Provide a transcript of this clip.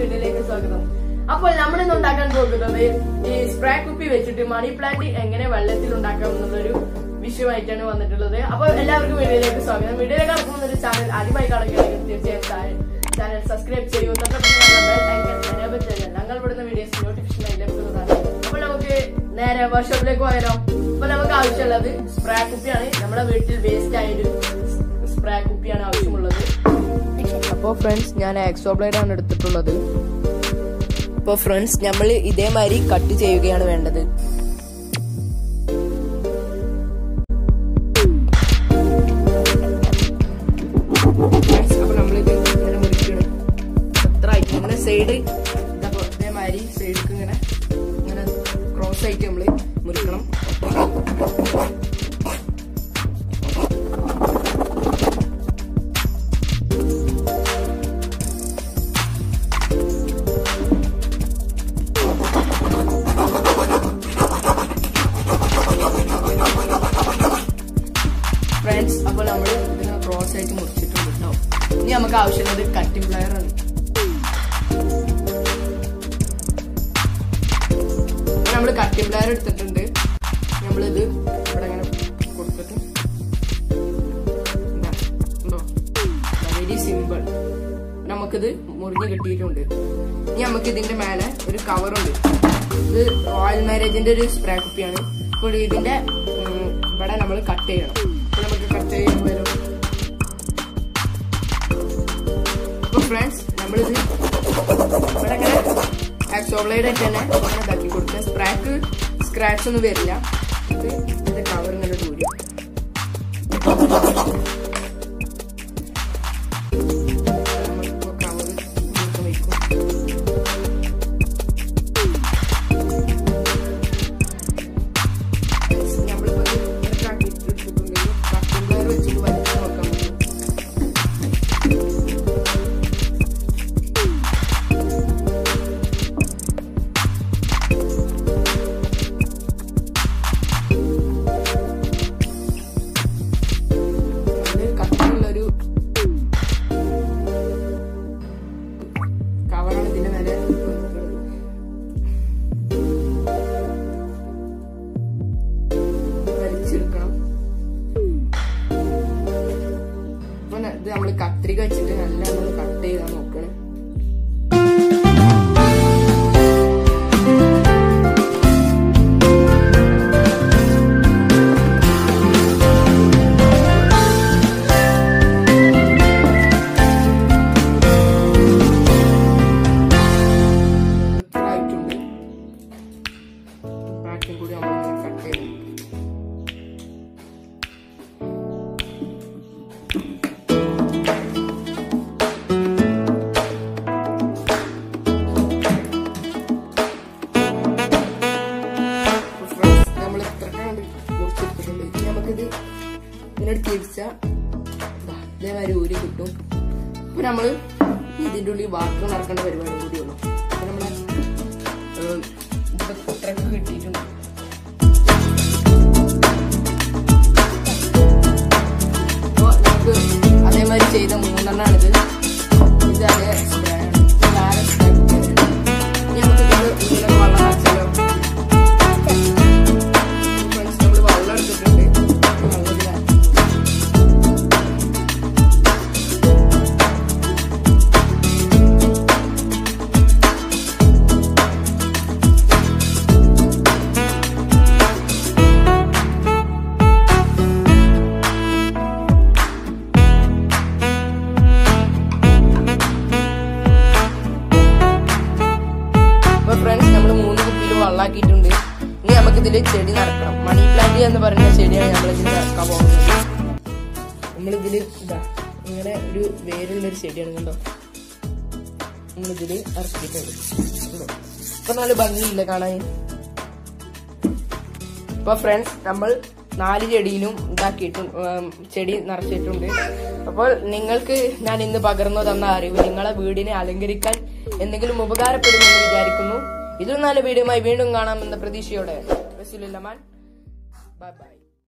വീഡിയോയിലേക്ക് സ്വാഗതം അപ്പോൾ നമ്മൾ ഇന്ന് ഉണ്ടാക്കാൻ പോകുന്നത് ഈ സ്പ്രേ കുപ്പി വെച്ചിട്ട് മണി പ്ലാന്റ് എങ്ങനെ വെള്ളത്തിൽ ഉണ്ടാക്കാം എന്നുള്ളൊരു വിഷയമായിട്ടാണ് വന്നിട്ടുള്ളത് അപ്പോൾ എല്ലാവർക്കും വീഡിയോയിലേക്ക് സ്വാഗതം വീഡിയോയിലേക്ക് നടക്കുന്ന ഒരു ചാനൽ ആദ്യമായി കാണുകയാണെങ്കിൽ തീർച്ചയായും ചാനൽ സബ്സ്ക്രൈബ് ചെയ്യൂ തൊട്ടടുത്ത് ബെൽ ഐക്കൺ എനേബിൾ ചെയ്താൽ ഞങ്ങൾ വിടുന്ന വീഡിയോസ് നോട്ടിഫിക്കേഷൻ ലഭിക്കുന്നതാണ് അപ്പോൾ നമുക്ക് നേരെ വർക്ക്ഷോപ്പിലേക്ക് പോയാലോ അപ്പൊ നമുക്ക് ആവശ്യമുള്ളത് സ്പ്രേ കുപ്പിയാണ് നമ്മുടെ വീട്ടിൽ വേസ്റ്റ് ആയൊരു സ്പ്രേ കുപ്പിയാണ് ആവശ്യമുള്ളത് അപ്പോൾ ഫ്രണ്ട്സ് ഞാൻ എക്സോ ബ്ലേഡ് ആണ് എടുത്തിട്ടുള്ളത് അപ്പോൾ ഫ്രണ്ട്സ് നമ്മൾ ഇതേമാതിരി കട്ട് ചെയ്യുകയാണ് വേണ്ടത് Friends, അപ്പോൾ നമ്മളിത് ഇങ്ങനെ മുറിക്കണം എത്ര ആയിട്ട് ഇങ്ങനെ സൈഡ് ഇതപ്പോൾ ഇതേമാതിരി സൈഡിലേക്ക് ഇങ്ങനെ ഇങ്ങനെ ക്രോസ് ആയിട്ട് നമ്മൾ മുറിക്കണം ഫ്രണ്ട്സ് അപ്പോൾ നമ്മൾ ഇതിനെ ക്രോസ് ആയിട്ട് മുറിച്ചിട്ടുണ്ട് കേട്ടോ ഇനി നമുക്ക് ആവശ്യമുള്ളത് കട്ടിംഗ് പ്ലെയർ ആണ് നമ്മൾ കട്ടിംഗ് പ്ലെയർ എടുത്തിട്ടുണ്ട് നമ്മളിത് ഇവിടെ ഇങ്ങനെ കൊടുത്തിട്ട് വെരി സിമ്പിൾ നമുക്കിത് മുറിഞ്ഞ് കിട്ടിയിട്ടുണ്ട് ഇനി നമുക്ക് ഇതിന്റെ മേലെ ഒരു കവറുണ്ട് ഇത് റോയൽ മാരേജിന്റെ ഒരു സ്പ്രേ കുപ്പിയാണ് അപ്പോൾ ഇതിന്റെ ഉം, ഇവിടെ നമ്മൾ കട്ട് ചെയ്യണം അപ്പോൾ നമുക്ക് കട്ട് ചെയ്യാൻ വരും അപ്പോൾ ഫ്രണ്ട്സ് നമ്മളിത് ഇവിടെ ഇങ്ങനെ ചോക്ലേറ്റ് ആയിട്ട് തന്നെ ഇങ്ങനെ ഇതാക്കി കൊടുക്കുക സ്പ്രാക്ക് സ്ക്രാച്ച് ഒന്നും വരില്ല ഇത് ഇതിന്റെ കവർ ഇങ്ങനെ ദൂരി നമ്മളിപ്പോൾ കവർ നീക്കം വയ്ക്കും നമ്മളിപ്പോൾ ഇത് ഇതാക്കിയിട്ട് എടുത്തിട്ടുണ്ടെങ്കിൽ കട്ടിംഗ് വെച്ചിട്ട് വലിച്ചു നോക്കാൻ പറ്റും അത് കട്ടിയുള്ളൊരു കവറാണ് ഇതിന്റെ മേലെ വലിച്ചെടുക്കണം അപ്പൊ ന- ഇത് നമ്മൾ കത്രിക വെച്ചിട്ട് നല്ല നമ്മൾ കട്ട് ചെയ്താൽ നോക്കണേ ഇത്ര ആയിട്ടുണ്ട് ബാക്കിയും കൂടി നമ്മൾ കട്ട് ചെയ്യണം നമ്മൾ ഇത്രക്കാണ്ട് മുറിച്ചെടുത്തിട്ടുണ്ട് ഇനി നമുക്കിത് ഇങ്ങനെ തിരിച്ച ഇതേമാതിരി ഊരി കിട്ടും അപ്പൊ നമ്മള് ഇതിന്റെ ഉള്ളിൽ വാട്ടർ നടക്കേണ്ട പരിപാടി കൂടിയുള്ളൂ അപ്പൊ നമ്മള് ഏഹ്, ഇപ്പൊ ഇത്രക്ക് കിട്ടിയിട്ടുണ്ട് അപ്പൊ നമുക്ക് അതേമാതിരി ചെയ്ത മൂന്നെണ്ണാണിത് ഇത് അതേ സ്പ്രേ ആണ് ഇത് വേറെ സ്പ്രേ കുപ്പിയാണ്. ഇനി നമുക്ക് ഇതില് ഇതിലൊക്കെ വെള്ളം നിറച്ചാലോ ഫ്രണ്ട്സ് നമ്മൾ വെള്ളം എടുത്തിട്ടുണ്ട് വെള്ളത്തിലാണ് അപ്പൊ ഫ്രണ്ട്സ് നമ്മൾ മൂന്ന് കുപ്പിയിൽ വെള്ളാക്കിയിട്ടുണ്ട് ഇനി നമുക്ക് ഇതിൽ ചെടി നടക്കണം മണി പ്ലാന്റ് എന്ന് പറയുന്ന ചെടിയാണ് നമ്മൾ ഇതിൽ നടക്കാൻ പോകുന്നത് നമ്മളിതില് ഇതാ ഇങ്ങനെ ഒരു വേരുള്ള ഒരു ചെടിയാണ് കണ്ടോ നമ്മളിതില് ഇറക്കിയിട്ടുണ്ട് കണ്ടോ? ഇപ്പൊ നല്ല ഭംഗിയില്ല കാണാൻ ഇപ്പൊ ഫ്രണ്ട്സ് നമ്മൾ നാല് ചെടിയിലും ഇതാക്കിയിട്ടുണ്ട് ഉം, ചെടി നിറച്ചിട്ടുണ്ട് അപ്പോൾ നിങ്ങൾക്ക് ഞാൻ ഇന്ന് പകർന്നു തന്ന അറിവ് നിങ്ങളെ വീടിനെ അലങ്കരിക്കാൻ എന്തെങ്കിലും ഉപകാരപ്പെടുമെന്ന് വിചാരിക്കുന്നു ഇതൊരു നല്ല വീഡിയോയുമായി വീണ്ടും കാണാമെന്ന പ്രതീക്ഷയോടെ ബൈ ബൈ